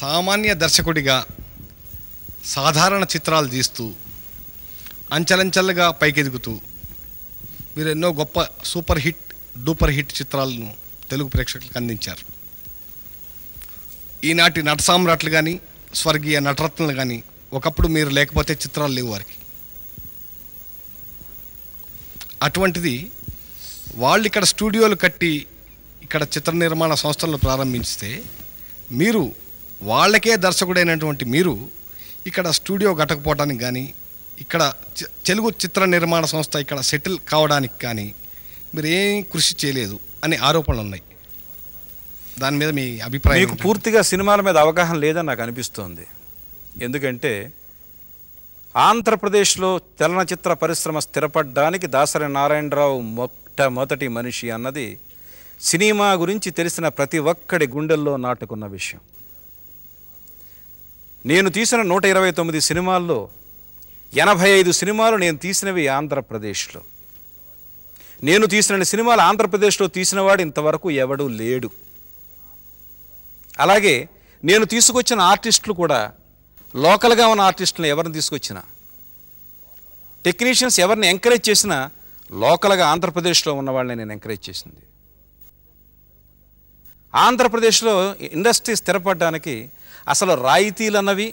సామాన్య దర్శకుడిగా సాధారణ చిత్రాలు తీస్తూ అంచెలంచెలుగా పైకెదుగుతూ మీరు ఎన్నో గొప్ప సూపర్ హిట్ డూపర్ హిట్ చిత్రాలను తెలుగు ప్రేక్షకులకు అందించారు ఈనాటి నట సామ్రాట్లు కానీ స్వర్గీయ నటరత్నలు కానీ ఒకప్పుడు మీరు లేకపోతే చిత్రాలు లేవు వారికి అటువంటిది వాళ్ళు ఇక్కడ స్టూడియోలు కట్టి ఇక్కడ చిత్ర నిర్మాణ సంస్థలను ప్రారంభించితే మీరు వాళ్ళకే దర్శకుడైనటువంటి మీరు ఇక్కడ స్టూడియో కట్టకపోవడానికి కానీ ఇక్కడ చి- తెలుగు చిత్ర నిర్మాణ సంస్థ ఇక్కడ సెటిల్ కావడానికి కానీ మీరు ఏం కృషి చేయలేదు అనే ఆరోపణలు ఉన్నాయి దాని మీద మీ అభిప్రాయం మీకు ఏంటి? పూర్తిగా సినిమాల మీద అవగాహన లేదని నాకు అనిపిస్తోంది ఎందుకంటే ఆంధ్రప్రదేశ్లో చలనచిత్ర పరిశ్రమ స్థిరపడడానికి దాసరి నారాయణరావు మొట్టమొదటి మనిషి అన్నది సినిమా గురించి తెలిసిన ప్రతి ఒక్కడి గుండెల్లో నాటుకున్న విషయం నేను తీసిన నూట ఇరవై తొమ్మిది సినిమాల్లో ఎనభై ఐదు సినిమాలు నేను తీసినవి ఆంధ్రప్రదేశ్లో నేను తీసిన సినిమాలు ఆంధ్రప్రదేశ్లో తీసినవాడు ఇంతవరకు ఎవడూ లేడు అలాగే నేను తీసుకొచ్చిన ఆర్టిస్టులు కూడా లోకల్గా ఉన్న ఆర్టిస్టులను ఎవరిని తీసుకొచ్చినా టెక్నీషియన్స్ ఎవరిని ఎంకరేజ్ చేసినా లోకల్గా ఆంధ్రప్రదేశ్లో ఉన్న వాళ్ళని నేను ఎంకరేజ్ చేసింది ఆంధ్రప్రదేశ్లో ఇండస్ట్రీ స్థిరపడడానికి అసలు రాయితీలు అన్నవి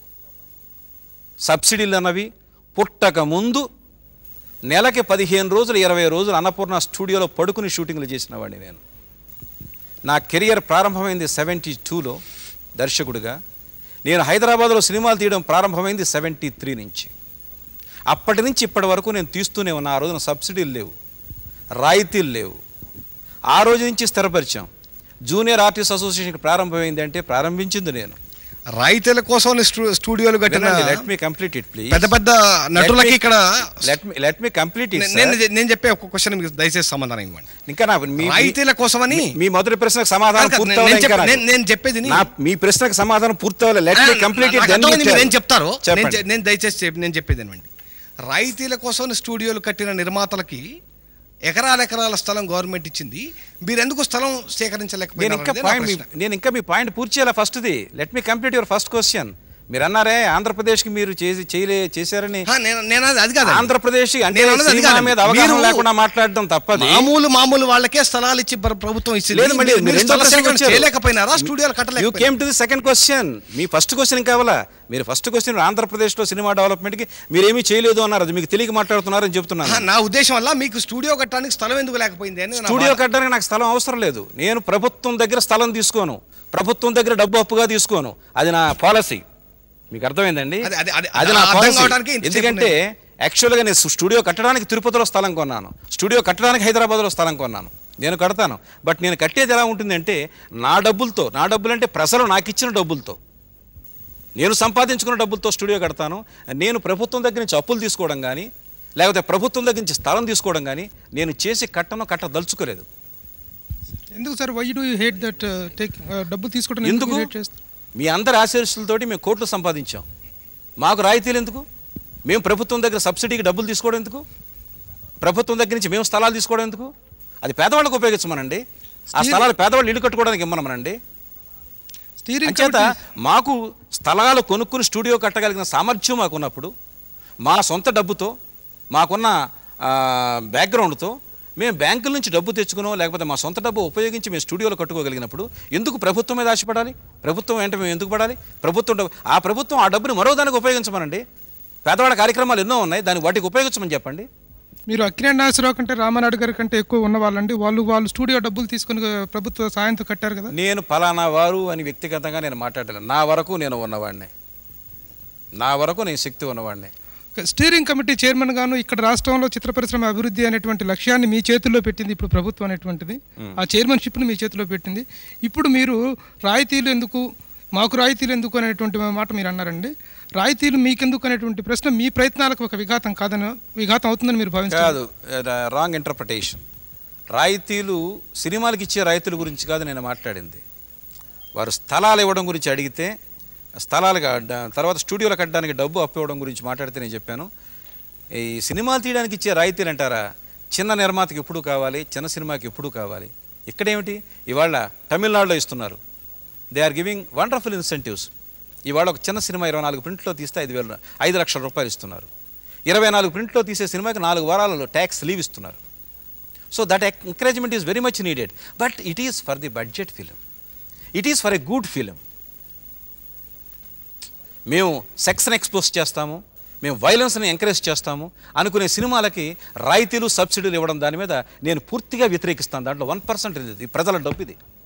సబ్సిడీలు అన్నవి పుట్టక ముందు నెలకి పదిహేను రోజులు ఇరవై రోజులు అన్నపూర్ణ స్టూడియోలో పడుకుని షూటింగ్లు చేసిన వాడిని నేను నా కెరియర్ ప్రారంభమైంది సెవెంటీ టూలో దర్శకుడిగా నేను హైదరాబాద్లో సినిమాలు తీయడం ప్రారంభమైంది సెవెంటీ త్రీ నుంచి అప్పటి నుంచి ఇప్పటి వరకు నేను తీస్తూనే ఉన్నా ఆ రోజున సబ్సిడీలు లేవు రాయితీలు లేవు ఆ రోజు నుంచి స్థిరపరిచాం జూనియర్ ఆర్టిస్ట్ అసోసియేషన్ ప్రారంభమైంది అంటే ప్రారంభించింది నేను రాయితీల కోసం స్టూ- స్టూడియోలు కట్టిన let me complete it please పెద్ద పెద్ద నటులకి ఇక్కడ let me let me complete it నేను నేను చెప్పే ఒక క్వశ్చన్ మీకు దయచేసి సమాధానం ఇవ్వండి ఇంకా నా మీ- రాయితీల కోసమని మీ- మీ మొదటి ప్రశ్నకు సమాధానం కాదు, కాదు, పూర్తి నేను అవ్వలే ఇంకా చెప్ప- నాకు. నేను- నేను చెప్పేది ని- నా మీ ప్రశ్నకు సమాధానం పూర్తి అవ్వలే లెట్ మీ కంప్లీట్ ఇట్ నాకు దెన్ అర్థమైంది మీరు ఏం చెప్తారో నేను చెప్పండి చె- నేను దయచేసి చెప్పి నేను చెప్పేది వినండి రాయితీల కోసం స్టూడియోలు కట్టిన నిర్మాతలకి ఎకరాల ఎకరాల స్థలం గవర్నమెంట్ ఇచ్చింది మీరు ఎందుకు స్థలం నేను సేకరించలేకపోయినారు ఇంకా అనేది నా పాయింట్ ప్రశ్న. నేను ఇంకా మీ పాయింట్ పూర్తి చేయాలి ఫస్ట్ది let me complete your first question మీరు అన్నారే ఆంధ్రప్రదేశ్కి మీరు చేసి చేయలే చేశారని ఆ, నేను నేను అది- అది కాదు ఆంధ్రప్రదేశ్ అంటే నేను అన్నది అది సినిమా కాదు. మీద అవగాహన మీరు లేకుండా మాట్లాడడం తప్పది మామూలు మామూలు వాళ్ళకే స్థలాలు ఇచ్చి ప్ర- ప్రభుత్వం ఇచ్చింది లేదు మళ్ళీ మీరు- మీరు మీరు రెండో స్థల ప్రశ్నకు సేకరణ వచ్చారు. చేయలేకపోయినారా స్టూడియోలు యూ కట్టలేకపోయినారా came to the second question మీ ఫస్ట్ క్వశ్చన్ కావాలా మీరు ఫస్ట్ క్వశ్చన్ ఆంధ్రప్రదేశ్లో సినిమా డెవలప్మెంట్కి మీరేమీ చేయలేదు అన్నారు అది మీకు తెలియక మాట్లాడుతున్నారని ఆ, చెప్తున్నాను నా ఉద్దేశం వల్ల మీకు స్టూడియో కట్టడానికి స్థలం ఎందుకు లేకపోయింది అని నా స్టూడియో బాధ. కట్టడానికి నాకు స్థలం అవసరం లేదు నేను ప్రభుత్వం దగ్గర స్థలం తీసుకోను ప్రభుత్వం దగ్గర డబ్బు అప్పుగా తీసుకోను అది నా పాలసీ మీకు అర్థమైందండి అది- అది- అది- అది నా అర్థం పాలసీ కావడానికే ఇంతసేపు ఎందుకంటే యాక్చువల్గా నేను స్టూడియో కట్టడానికి తిరుపతిలో స్థలం కొన్నాను స్టూడియో కట్టడానికి హైదరాబాద్లో స్థలం కొన్నాను నేను కడతాను బట్ నేను కట్టేది ఎలా ఉంటుందంటే నా డబ్బులతో నా డబ్బులు అంటే ప్రజలు నాకు ఇచ్చిన డబ్బులతో నేను సంపాదించుకున్న డబ్బులతో స్టూడియో కడతాను నేను ప్రభుత్వం దగ్గర నుంచి అప్పులు తీసుకోవడం కానీ లేకపోతే ప్రభుత్వం దగ్గర నుంచి స్థలం తీసుకోవడం కానీ నేను చేసి కట్టను కట్టదలుచుకోలేదు ఎందుకు sir why do hate that take డబ్బు తీసుకోవడం ఎందుకు hate చేస్తారు మీ అందరి ఆశీర్సులతోటి మేము కోట్లు సంపాదించాం మాకు రాయితీలు ఎందుకు మేము ప్రభుత్వం దగ్గర సబ్సిడీకి డబ్బులు తీసుకోవడం ఎందుకు ప్రభుత్వం దగ్గర నుంచి మేము స్థలాలు తీసుకోవడం ఎందుకు అది పేదవాళ్ళకు ఉపయోగించమనండి ఆ స్థలాలు పేదవాళ్ళు ఇల్లు కట్టుకోవడానికి ఇమ్మనమనండి స్టీరింగ్ అంచేత మాకు స్థలాలు కొనుక్కుని స్టూడియో కట్టగలిగిన సామర్థ్యం మాకున్నప్పుడు మా సొంత డబ్బుతో మాకున్న ఆ, బ్యాక్గ్రౌండ్తో మేము బ్యాంకుల నుంచి డబ్బు తెచ్చుకునో లేకపోతే మా సొంత డబ్బు ఉపయోగించి మేము స్టూడియోలో కట్టుకోగలిగినప్పుడు ఎందుకు ప్రభుత్వం మీద ఆశపడాలి ప్రభుత్వం ఏంటో మేము ఎందుకు పడాలి ప్రభుత్వం డబ్బు ఆ ప్రభుత్వం ఆ డబ్బుని మరో దానికి ఉపయోగించమనండి పేదవాళ్ళ కార్యక్రమాలు ఎన్నో ఉన్నాయి దాన్ని వాటికి ఉపయోగించమని చెప్పండి మీరు అక్కినేని నాగేశ్వరరావు కంటే రామనాయుడు గారి కంటే ఎక్కువ ఉన్న వాళ్ళండి వాళ్ళు వాళ్ళు స్టూడియో డబ్బులు తీసుకుని ప్రభుత్వ సాయంతో కట్టారు కదా నేను ఫలానా వారు అని వ్యక్తిగతంగా నేను మాట్లాడలేను నా వరకు నేను ఉన్నవాడిని నా వరకు నేను శక్తి ఉన్నవాడిని స్టీరింగ్ కమిటీ చైర్మన్ గాను ఇక్కడ రాష్ట్రంలో చిత్ర పరిశ్రమ అభివృద్ధి అనేటువంటి లక్ష్యాన్ని మీ చేతుల్లో పెట్టింది ఇప్పుడు ప్రభుత్వం అనేటువంటిది ఆ చైర్మన్షిప్ని మీ చేతిలో పెట్టింది ఇప్పుడు మీరు రాయితీలు ఎందుకు మాకు రాయితీలు ఎందుకు అనేటువంటి మాట మీరు అన్నారండి రాయితీలు మీకెందుకు అనేటువంటి ప్రశ్న మీ ప్రయత్నాలకు ఒక విఘాతం కాదని విఘాతం అవుతుందని మీరు భావించారు కాదు రాంగ్ ఇంటర్ప్రిటేషన్ రాయితీలు సినిమాలకు ఇచ్చే రాయితీల గురించి కాదు నేను మాట్లాడింది వారు స్థలాలు ఇవ్వడం గురించి అడిగితే స్థలాలు కా- డ- తర్వాత స్టూడియోలో కట్టడానికి డబ్బు అప్పు ఇవ్వడం గురించి మాట్లాడితే నేను చెప్పాను ఈ సినిమాలు తీయడానికి ఇచ్చే రాయితీలు అంటారా చిన్న నిర్మాతకి ఎప్పుడు కావాలి చిన్న సినిమాకి ఎప్పుడు కావాలి ఇక్కడేమిటి ఇవాళ తమిళనాడులో ఇస్తున్నారు they are giving wonderful incentives ఇవాళ ఒక చిన్న సినిమా ఇరవై నాలుగు ప్రింట్లో తీస్తే ఐదు వేలు ఐదు లక్షల రూపాయలు ఇస్తున్నారు ఇరవై నాలుగు ప్రింట్లో తీసే సినిమాకి నాలుగు వారాలలో ట్యాక్స్ లీవ్ ఇస్తున్నారు so that encouragement is very much needed but it is for the budget film it is for a good film మేము సెక్స్ని ఎక్స్పోజ్ చేస్తాము మేము వైలెన్స్ని ఎంకరేజ్ చేస్తాము అనుకునే సినిమాలకి రాయితీలు సబ్సిడీలు ఇవ్వడం దాని మీద నేను పూర్తిగా వ్యతిరేకిస్తాను దాంట్లో వన్ పర్సెంట్ ఇది ప్రజల డబ్బు ఇది